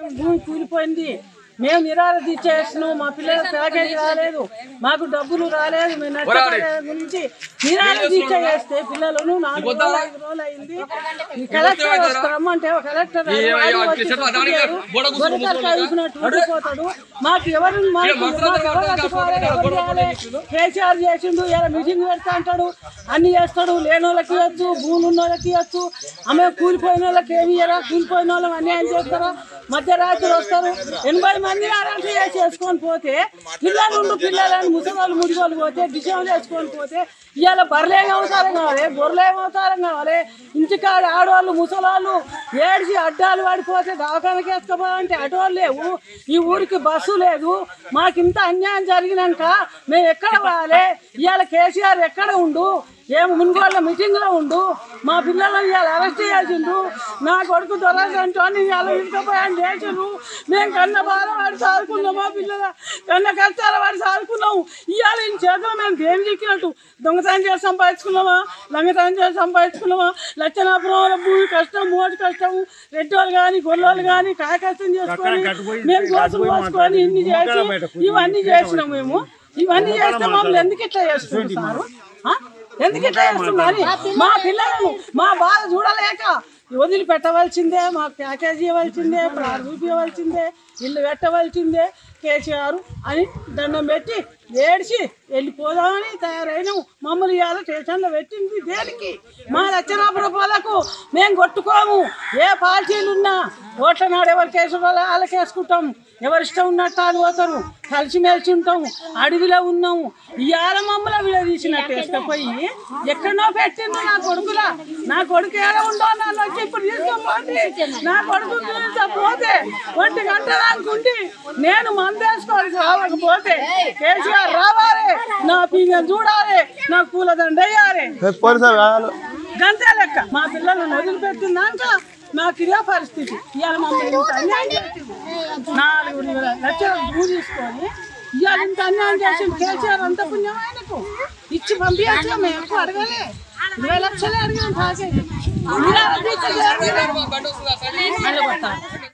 భూమి కూలిపోయింది మేము నిరార తీసేసినాం మా పిల్లల ప్యాకేజ్ రాలేదు మాకు డబ్బులు రాలేదు మేము నష్టపరిహారం గురించి నిరార దీక్ష చేస్తే పిల్లలను నాలుగు రోజులు ఐదు రోజులు అయింది ఈ కలెక్టర్ వస్తామంటే కలెక్టర్ రాడు. వాడు వచ్చి చెప్పాడు. గొర్రెకారు కాల్చుకున్నట్టు ఊడిపోతాడు మాకు ఎవరు మాకు మాకు ఎవరు అడ్డుకోవాలి, ఎవరు చేయాలి? కేసీఆర్ చేసిండు ఇలా మీటింగ్ పెడతా అంటాడు అన్ని చేస్తాడు లేని వాళ్ళకి ఇవ్వచ్చు భూములు ఉన్న వాళ్ళకి ఇవ్వచ్చు ఆమె కూలిపోయిన వాళ్ళకి ఏమి ఇయ్యరా కూలిపోయిన వాళ్ళని అన్యాయం చేస్తారా మధ్యరాత్రి వస్తారు ఎనభై మంది అరెస్ట్ చేసి చేసుకొని పోతే పిల్లలు ఉండు పిల్లలని ముసలి ముడిగోలు పోతే డిసైన్ చేసుకొని పోతే ఇవాళ బర్రెలు ఏమవుతారం కావాలి గొర్రెలు ఏమవుతారం కావాలి ఇంటికాడ ఆడవాళ్ళు ముసలాళ్ళు ఏడిచి అడ్డాలు పడిపోతే దవాఖానకి వేసుకోవాలంటే ఆటోలు లేవు ఈ ఊరికి బస్సు లేదు మాకు ఇంత అన్యాయం జరిగినాక మేము ఎక్కడ పోవాలి ఇవాళ కేసీఆర్ ఎక్కడ ఉండు ఏం మున్గోళ్ళ మీటింగ్ లో ఉండు మా పిల్లలను ఇవాళ అరెస్ట్ చేసిండు నా కొడుకు దొరకంటోని ఇవాళ ఇంటిపోయాను చేసిండు మేము కన్న బాధ వాడి సాదుకున్నాం మా పిల్లల కన్న కష్టాల వాడి సాదుకున్నాం ఇవాళ ఈ చేతిలో మేము దేని చిక్కినట్టు దొంగతనం చేసి సంపాదించుకున్నామా లంగతనం చేసి సంపాదించుకున్నామా లచ్చనాపురం భూమి కష్టం మోటి కష్టం రెడ్డోళ్ళు కానీ గొల్లోళ్ళు కానీ కాయ కష్టం చేసుకొని మేము గోసులు పోసుకొని ఇన్ని చేసి ఇవన్నీ చేసినాం మేము ఇవన్నీ చేస్తే మమ్మల్ని ఎందుకు ఇట్లా చేస్తున్నారు ఆ? ఎందుకు ఇట్లా చేస్తున్నారు మా పిల్లలను మా బాధ చూడలేక వదిలిపెట్టవలసిందే మాకు ప్యాకేజీ ఇవ్వాల్సిందే ప్రార్ చూపించవలసిందే ఇల్లు పెట్టవలసిందే కేసీఆర్ అని దండం పెట్టి ఏడిచి వెళ్ళిపోదామని తయారైన మమ్మల్ని ఇవాళ స్టేషన్లో పెట్టింది దేనికి మా లక్షణాపురం వాళ్ళకు మేము కొట్టుకోము ఏ పార్టీలు ఉన్నా ఓట్ల నాడు ఎవరు కేసు వాళ్ళకి వేసుకుంటాం ఎవరి ఇష్టం ఉన్నట్టు వాళ్ళు పోతారు కలిసిమెలిసి ఉంటాము అడవిలో ఉన్నాము ఇవాళ మమ్మల్ని విడదీసినట్టు వేసుకపోయి ఎక్కడనో పెట్టిండు నా కొడుకులా నా కొడుకు ఏడ ఉండో నన్ను వచ్చి ఇప్పుడు తీసుకోపోతే నా కొడుకు పోతే ఒంటి గంట అనుకుంటే నేను మందేసుకోవాలి రావకపోతే కేసీఆర్ రావాలి నా పీగ చూడాలి నా పూలదండ వేయాలి పోలీసు వాళ్ళు గంతే లెక్క మా పిల్లలను వదిలిపెట్టినాక నాకు ఇదే పరిస్థితి ఇవాళ మమ్మల్ని ఇంత అన్యాయం చేసింది నాలుగు లక్షల భూ తీసుకొని ఇవాళ ఇంత అన్యాయం చేసింది కేసీఆర్ అంత పుణ్యం ఆయనకు ఇచ్చి పంపించచ్చు మేము ఎక్కువ అడగలే ఇరవై లక్షలే అడిగాం ప్యాకేజీ ఇలా అడిగితే చేయాలి.